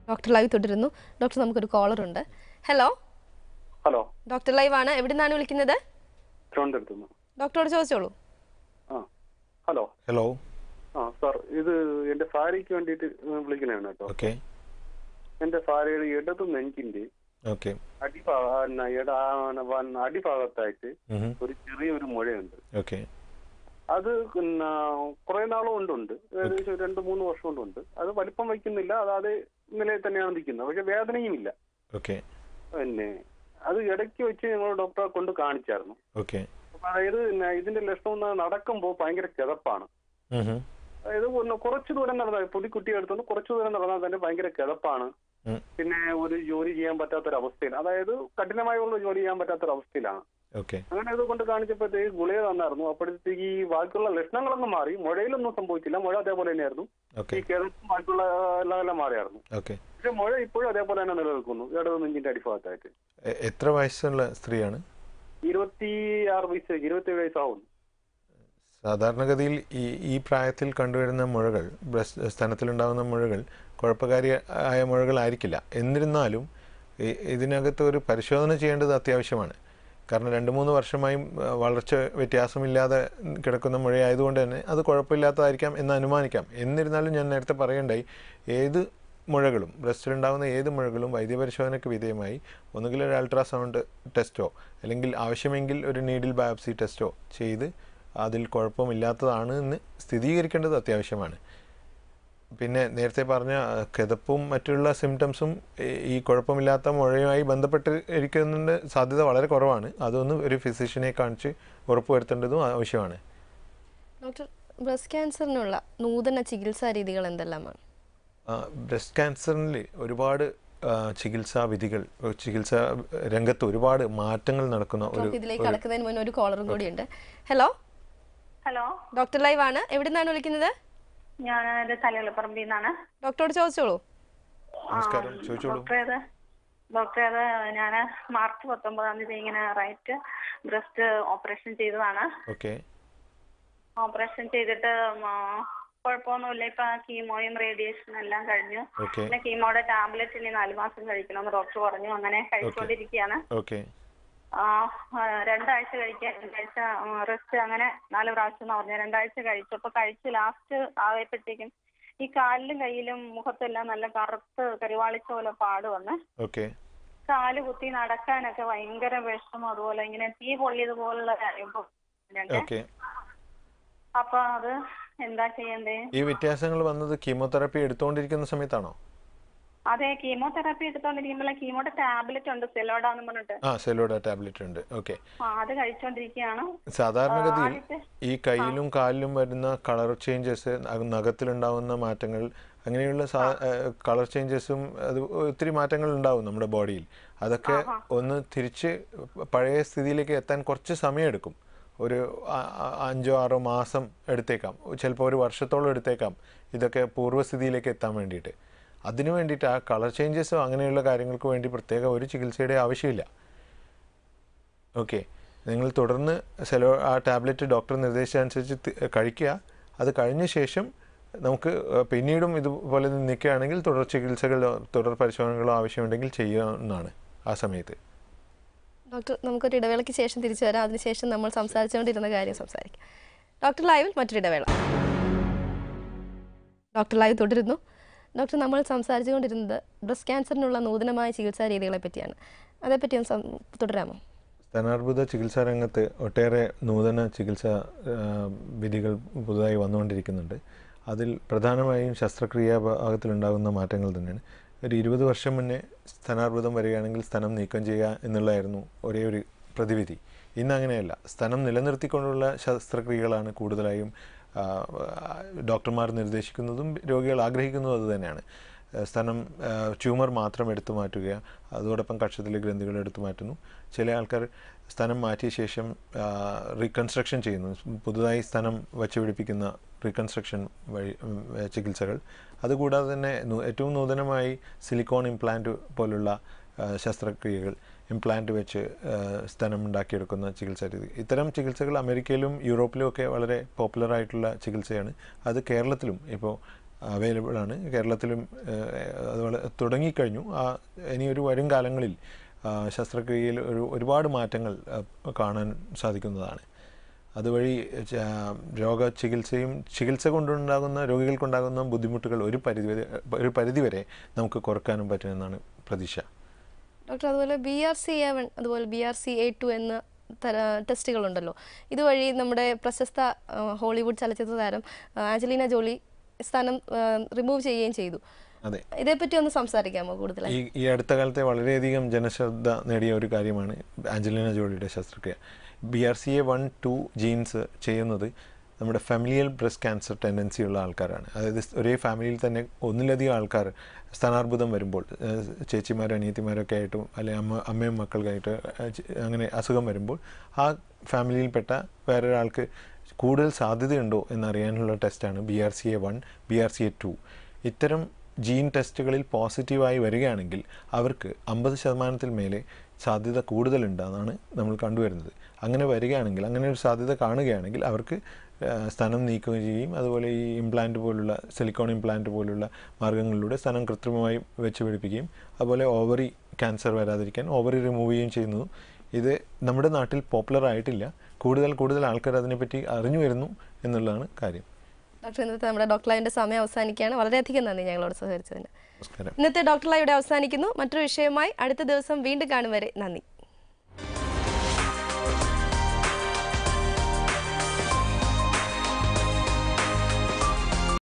Doctor live തുടരുന്നു doctor നമുക്കൊരു caller ഉണ്ട് ഹലോ ഹലോ ഡോക്ടർ ലൈവ് ആണ് എവിടെ നിന്നാണ് വിളിക്കുന്നത് തിരുവനന്തപുരത്ത് നിന്ന് ഡോക്ടറോട് ചോദിച്ചോളൂ ആ ഹലോ ഹലോ ആ സാർ ഇത് എന്റെ ഭാര്യയ്ക്ക് വേണ്ടിയിട്ട് വിളിക്കണതാണ് കേട്ടോ ഓക്കെ എന്റെ ഭാര്യയുടെ ഇടത് നെഞ്ചിന്റെ ഓക്കെ അടിഭാഗ ആ, ഇട ആ, വ- അടിഭാഗത്തായിട്ട് ഒരു ചെറിയൊരു മുഴയുണ്ട് ഓക്കെ അത് പിന്നെ കുറെ നാളും കൊണ്ടുണ്ട് ഏകദേശം ഒരു രണ്ട് മൂന്ന് വർഷം കൊണ്ടുണ്ട് അത് വലിപ്പം വയ്ക്കുന്നില്ല അത് അതേ നിലയിൽ തന്നെയാണ് നിൽക്കുന്നത് പക്ഷെ വേദനയും ഇല്ല ഓക്കെ പിന്നെ അത് ഇടയ്ക്ക് വെച്ച് ഞങ്ങൾ ഡോക്ടറെ കൊണ്ട് കാണിച്ചായിരുന്നു ഓക്കെ അപ്പൊ അതായത് പിന്നെ ഇതിന്റെ ലക്ഷണം എന്ന് നടക്കുമ്പോൾ ഭയങ്കര കിതപ്പാണ് അതായത് ഒന്ന് കുറച്ച് ദൂരം നടന്നാൽ പൊടിക്കുട്ടി എടുത്തോണ്ട് കുറച്ച് ദൂരം നടന്നാൽ തന്നെ ഭയങ്കര കിതപ്പാണ് ഉം. പിന്നെ ഒരു ജോലി ചെയ്യാൻ പറ്റാത്തൊരവസ്ഥയിൽ അതായത് കഠിനമായുള്ള ജോലി ചെയ്യാൻ പറ്റാത്തൊരവസ്ഥയിലാണ് ഓക്കെ അങ്ങനെ ഇത് കൊണ്ട് കാണിച്ചപ്പോഴത്തേക്ക് ഗുളിക തന്നായിരുന്നു അപ്പോഴത്തേക്ക് ഈ ബാക്കിയുള്ള ലക്ഷണങ്ങളൊന്നും മാറി മുഴയിലൊന്നും സംഭവിച്ചില്ല മുഴ അതേപോലെ തന്നെയായിരുന്നു ഓക്കെ ഈ കിതപ്പും ബാക്കിയുള്ള എല്ലാം എല്ലാം മാറിയായിരുന്നു ഓക്കെ പക്ഷെ മുഴ ഇപ്പോഴും അതേപോലെ തന്നെ നിലനിൽക്കുന്നു ഇടത് നെഞ്ചിന്റെ അടിഭാഗത്തായിട്ട് എത്ര വയസ്സുള്ള സ്ത്രീയാണ് ഇരുപത്തി ആറ് വയസ്സ് ഇരുപത്തി ഏഴ് വയസ്സാവുന്നു സാധാരണഗതിയിൽ ഈ ഈ പ്രായത്തിൽ കണ്ടുവരുന്ന മുഴകൾ ബ്രസ്റ്റ് സ്തനത്തിലുണ്ടാകുന്ന മുഴകൾ കുഴപ്പകാരിയായ മുഴകളായിരിക്കില്ല എന്നിരുന്നാലും ഇ- ഇതിനകത്ത് ഒരു പരിശോധന ചെയ്യേണ്ടത് അത്യാവശ്യമാണ് കാരണം രണ്ട് മൂന്ന് വർഷമായും ആ, വളർച്ച വ്യത്യാസമില്ലാതെ കിടക്കുന്ന മുഴയായതുകൊണ്ട് തന്നെ അത് കുഴപ്പമില്ലാത്തതായിരിക്കാം എന്ന് അനുമാനിക്കാം എന്നിരുന്നാലും ഞാൻ നേരത്തെ പറയണ്ടായി ഏത് മുഴകളും ബ്രസ്റ്റിലുണ്ടാകുന്ന ഏത് മുഴകളും വൈദ്യപരിശോധനയ്ക്ക് വിധേയമായി ഒന്നുകിൽ ഒരു അൾട്രാസൗണ്ട് ടെസ്റ്റോ അല്ലെങ്കിൽ ആവശ്യമെങ്കിൽ ഒരു നീഡിൽ ബയോപ്സി ടെസ്റ്റോ ചെയ്ത് അതിൽ കുഴപ്പമില്ലാത്തതാണ് എന്ന് സ്ഥിരീകരിക്കേണ്ടത് അത്യാവശ്യമാണ് പിന്നെ നേരത്തെ പറഞ്ഞ ആ, കിതപ്പും മറ്റുള്ള സിംറ്റംസും ഈ- ഈ കുഴപ്പമില്ലാത്ത മുഴയുമായി ബന്ധപ്പെട്ട് ഇരിക്കുന്നതിൻ്റെ സാധ്യത വളരെ കുറവാണ് അതൊന്ന് ഒരു ഫിസിഷ്യനെ കാണിച്ച് ഉറപ്പുവരുത്തേണ്ടതും ആവശ്യമാണ് ഡോക്ടർ ബ്രസ്റ്റ് ക്യാൻസറിനുള്ള നൂതന ചികിത്സാ രീതികൾ എന്തെല്ലാമാണ് ബ്രസ്റ്റ് ക്യാൻസറിൽ ഒരുപാട് ആ, ചികിത്സാ വിധികൾ ഏ, ചികിത്സാ രംഗത്ത് ഒരുപാട് മാറ്റങ്ങൾ നടക്കുന്ന ഒരു ഡോക്ടർ ഇതിലേക്ക് കടക്കുന്നതിന് മുന്നേ ഒരു കോളറും കൂടിയുണ്ട് ഹലോ ഹലോ ഡോക്ടർ ലൈവ് ആണ് എവിടെ നിന്നാണ് വിളിക്കുന്നത് ഞാൻ എന്റെ തലയുള്ളപ്പറമ്പിൽ നിന്നാണ് ഡോക്ടറോട് ചോദിച്ചോളൂ നമസ്കാരം ചോദിച്ചോളൂ ഡോക്ടറെ അത് ഡോക്ടറെ അത് ഞാൻ മാർച്ച് പത്തൊമ്പതാം തീയതി ഇങ്ങനെ റൈറ്റ് ബ്രസ്റ്റ് ഓപ്പറേഷൻ ചെയ്തതാണ് ഓക്കെ ഓപ്പറേഷൻ ചെയ്തിട്ട് ആ, കുഴപ്പമൊന്നുമില്ല ഇപ്പൊ കീമോയും റേഡിയേഷനും എല്ലാം കഴിഞ്ഞു ഓക്കെ പിന്നെ കീമോയുടെ ടാബ്ലറ്റ് ഇനി നാല് മാസം കഴിക്കണമെന്ന് ഡോക്ടർ പറഞ്ഞു അങ്ങനെ കഴിച്ചുകൊണ്ടിരിക്കുകയാണ് ഓക്കെ ആ, ആ, രണ്ടാഴ്ച കഴിക്കാൻ രണ്ടാഴ്ച റെസ്റ്റ് അങ്ങനെ നാല് പ്രാവശ്യം എന്ന് പറഞ്ഞു രണ്ടാഴ്ച കഴിച്ചു അപ്പൊ കഴിച്ച് ലാസ്റ്റ് ആയപ്പോഴത്തേക്കും ഈ കാലിലും കയ്യിലും മുഖത്തെല്ലാം നല്ല കറുത്ത് കരിവാളിച്ച പോലെ പാട് വന്ന് ഓക്കെ കാല് കുത്തി നടക്കാനൊക്കെ ഭയങ്കര വിഷമം അതുപോലെ ഇങ്ങനെ തീ പൊള്ളിയതുപോലുള്ള അനുഭവം ഉണ്ട്. ഓക്കെ അപ്പൊ അത് എന്താ ചെയ്യണ്ടേ ഈ വ്യത്യാസങ്ങൾ വന്നത് കീമോതെറാപ്പി എടുത്തുകൊണ്ടിരിക്കുന്ന സമയത്താണോ അതെ കീമോതെറാപ്പി എടുത്തോണ്ടിരിക്കുമ്പോൾ കീമോയുടെ ടാബ്ലറ്റ് ഉണ്ട് സെലോഡാന്ന് പറഞ്ഞിട്ട് ആ സെലോഡ ടാബ്ലറ്റ് ഉണ്ട് ഓക്കെ ആ അത് കഴിച്ചോണ്ടിരിക്കുകയാണ് സാധാരണഗതിയിൽ ആദ്യത്തെ ഈ കയ്യിലും കാലിലും വരുന്ന കളർ ചേഞ്ചസ് നഖത്തിലുണ്ടാവുന്ന മാറ്റങ്ങൾ അങ്ങനെയുള്ള കളർ ചേഞ്ചസും അത് ഒത്തിരി മാറ്റങ്ങൾ ഉണ്ടാവും നമ്മുടെ ബോഡിയിൽ അതൊക്കെ ഒന്ന് തിരിച്ച് പഴയ സ്ഥിതിയിലേക്ക് എത്താൻ കുറച്ച് സമയമെടുക്കും ഒരു ആ- ആ- അഞ്ചോ ആറോ മാസം എടുത്തേക്കാം ചിലപ്പോൾ ഒരു വർഷത്തോളം എടുത്തേക്കാം ഇതൊക്കെ പൂർവ്വസ്ഥിതിയിലേക്ക് എത്താൻ വേണ്ടിയിട്ട് അതിനു വേണ്ടിയിട്ട് ആ കളർ ചേഞ്ചസോ അങ്ങനെയുള്ള കാര്യങ്ങൾക്ക് വേണ്ടി പ്രത്യേക ഒരു ചികിത്സയുടെ ആവശ്യമില്ല ഓക്കെ നിങ്ങൾ തുടർന്ന് സെലോ ആ ടാബ്ലറ്റ് ഡോക്ടർ നിർദ്ദേശിച്ചനുസരിച്ച് തി- കഴിക്കുക അത് കഴിഞ്ഞ ശേഷം നമുക്ക് ഏഹ്, പിന്നീടും ഇതുപോലെ നിൽക്കുകയാണെങ്കിൽ തുടർ ചികിത്സകളോ തുടർ പരിശോധനകളോ ആവശ്യമുണ്ടെങ്കിൽ ചെയ്യാവുന്നതാണ് ആ സമയത്ത് ഡോക്ടർ നമുക്കൊരു ഇടവേളയ്ക്ക് ശേഷം തിരിച്ചു വരാം അതിനുശേഷം നമ്മൾ സംസാരിച്ചുകൊണ്ടിരുന്ന കാര്യം സംസാരിക്കാം ഡോക്ടർ ലൈവിൽ മറ്റൊരു ഇടവേള ഡോക്ടർ ലൈവ് തുടരുന്നു ഡോക്ടർ നമ്മൾ സംസാരിച്ചുകൊണ്ടിരുന്നത് ബ്രസ്റ്റ് ക്യാൻസറിനുള്ള നൂതനമായ ചികിത്സാ രീതികളെ പറ്റിയാണ് അതേപ്പറ്റി ഒന്ന് സം- തുടരാമോ സ്തനാർബുദ ചികിത്സാ രംഗത്ത് ഒട്ടേറെ നൂതന ചികിത്സാ ആ, വിധികൾ പുതുതായി വന്നുകൊണ്ടിരിക്കുന്നുണ്ട് അതിൽ പ്രധാനമായും ശസ്ത്രക്രിയാ ഭാഗത്തിലുണ്ടാകുന്ന മാറ്റങ്ങൾ തന്നെയാണ് ഒരു ഇരുപത് വർഷം മുന്നേ സ്തനാർബുദം വരികയാണെങ്കിൽ സ്തനം നീക്കം ചെയ്യുക എന്നുള്ളതായിരുന്നു ഒരേ ഒരു പ്രതിവിധി ഇന്ന് അങ്ങനെയല്ല സ്തനം നിലനിർത്തിക്കൊണ്ടുള്ള ശസ്ത്രക്രിയകളാണ് കൂടുതലായും ആ, ഡോക്ടർമാർ നിർദ്ദേശിക്കുന്നതും രോഗികൾ ആഗ്രഹിക്കുന്നതും അത് തന്നെയാണ് ആ, സ്തനം ട്യൂമർ മാത്രം എടുത്തു മാറ്റുക അതോടൊപ്പം കക്ഷത്തിലെ ഗ്രന്ഥികൾ എടുത്തു മാറ്റുന്നു ചില ആൾക്കാർ സ്തനം മാറ്റിയ ശേഷം റീകൺസ്ട്രക്ഷൻ ചെയ്യുന്നു പുതുതായി സ്തനം വച്ചുപിടിപ്പിക്കുന്ന റീകൺസ്ട്രക്ഷൻ വഴി ഉം, ഏ, ചികിത്സകൾ അതുകൂടാതെ തന്നെ നൂ- ഏറ്റവും നൂതനമായി സിലിക്കോൺ ഇംപ്ലാന്റ് പോലുള്ള ആ, ശസ്ത്രക്രിയകൾ ഇംപ്ലാന്റ് വെച്ച് ആ, സ്തനം ഉണ്ടാക്കിയെടുക്കുന്ന ചികിത്സാ രീതി ഇത്തരം ചികിത്സകൾ അമേരിക്കയിലും യൂറോപ്പിലും ഒക്കെ വളരെ പോപ്പുലർ ആയിട്ടുള്ള ചികിത്സയാണ് അത് കേരളത്തിലും ഇപ്പോൾ അവൈലബിൾ ആണ് കേരളത്തിലും ഏഹ്, അതുപോലെ തുടങ്ങിക്കഴിഞ്ഞു ആ ഇനി ഒരു വരും കാലങ്ങളിൽ ആ, ശസ്ത്രക്രിയയിൽ ഒരു ഒരുപാട് മാറ്റങ്ങൾ ആ, കാണാൻ സാധിക്കുന്നതാണ് അതുവഴി ച- രോഗ ചികിത്സയും ചികിത്സ കൊണ്ടുണ്ടാകുന്ന രോഗികൾക്കുണ്ടാകുന്ന ബുദ്ധിമുട്ടുകൾ ഒരു പരിധി വരെ ഒരു പരിധിവരെ നമുക്ക് കുറക്കാനും പറ്റുമെന്നാണ് പ്രതീക്ഷ ഡോക്ടർ അതുപോലെ B R C A one അതുപോലെ B R C A two എന്ന തര ടെസ്റ്റുകളുണ്ടല്ലോ ഇതുവഴി നമ്മുടെ പ്രശസ്ത ആ, ഹോളിവുഡ് ചലച്ചിത്ര താരം ആ, ആഞ്ചലീന ജോളി സ്ഥാനം റിമൂവ് ചെയ്യുകയും ചെയ്തു അതെ ഇതേപ്പറ്റി ഒന്ന് സംസാരിക്കാമോ കൂടുതലായി ഈ ഈ അടുത്ത കാലത്തെ വളരെയധികം ജനശ്രദ്ധ നേടിയ ഒരു കാര്യമാണ് ആഞ്ചലിന ജോളിയുടെ ശസ്ത്രക്രിയ B R C A one two genes ചെയ്യുന്നത് നമ്മുടെ ഫാമിലിയൽ ബ്രസ്റ്റ് ക്യാൻസർ ടെൻഡൻസി ഉള്ള ആൾക്കാരാണ് അതായത് ഒരേ ഫാമിലിയിൽ തന്നെ ഒന്നിലധികം ആൾക്കാർ സ്ഥാനാർബുദം വരുമ്പോൾ ഏഹ് ചേച്ചിമാരും അനിയത്തിമാരൊക്കെ ആയിട്ടും അല്ലെങ്കിൽ അമ്മ അമ്മയും മക്കൾക്കായിട്ട് ഏഹ് ചെ- അങ്ങനെ അസുഖം വരുമ്പോൾ ആ ഫാമിലിയിൽപ്പെട്ട വേറൊരാൾക്ക് കൂടുതൽ സാധ്യതയുണ്ടോ എന്നറിയാനുള്ള ടെസ്റ്റാണ് B R C A one B R C A two ഇത്തരം ജീൻ ടെസ്റ്റുകളിൽ പോസിറ്റീവായി വരികയാണെങ്കിൽ അവർക്ക് അമ്പത് ശതമാനത്തിൽ മേലെ സാധ്യത കൂടുതലുണ്ടെന്നാണ് നമ്മൾ കണ്ടുവരുന്നത് അങ്ങനെ വരികയാണെങ്കിൽ അങ്ങനെ ഒരു സാധ്യത കാണുകയാണെങ്കിൽ അവർക്ക് ആ, സ്ഥലം നീക്കുകയും ചെയ്യും അതുപോലെ ഈ ഇംപ്ലാന്റ് പോലുള്ള സിലിക്കോൺ ഇംപ്ലാന്റ് പോലുള്ള മാർഗങ്ങളിലൂടെ സ്ഥലം കൃത്രിമമായി വെച്ച് പിടിപ്പിക്കുകയും അതുപോലെ ഓവറി ക്യാൻസർ വരാതിരിക്കാൻ ഓവറി റിമൂവ് ചെയ്യുകയും ചെയ്യുന്നു ഇത് നമ്മുടെ നാട്ടിൽ പോപ്പുലർ ആയിട്ടില്ല കൂടുതൽ കൂടുതൽ ആൾക്കാർ അതിനെപ്പറ്റി അറിഞ്ഞു വരുന്നു എന്നുള്ളതാണ് കാര്യം ഡോക്ടർ ഇന്നത്തെ നമ്മുടെ ഡോക്ടർ ലൈവിൻ്റെ സമയം അവസാനിക്കുകയാണ് വളരെയധികം നന്ദി ഞങ്ങളോട് സഹകരിച്ചതിന് നമസ്കാരം ഇന്നത്തെ ഡോക്ടർ ലൈവ് ഇവിടെ അവസാനിക്കുന്നു മറ്റൊരു വിഷയവുമായി അടുത്ത ദിവസം വീണ്ടും കാണും വരെ നന്ദി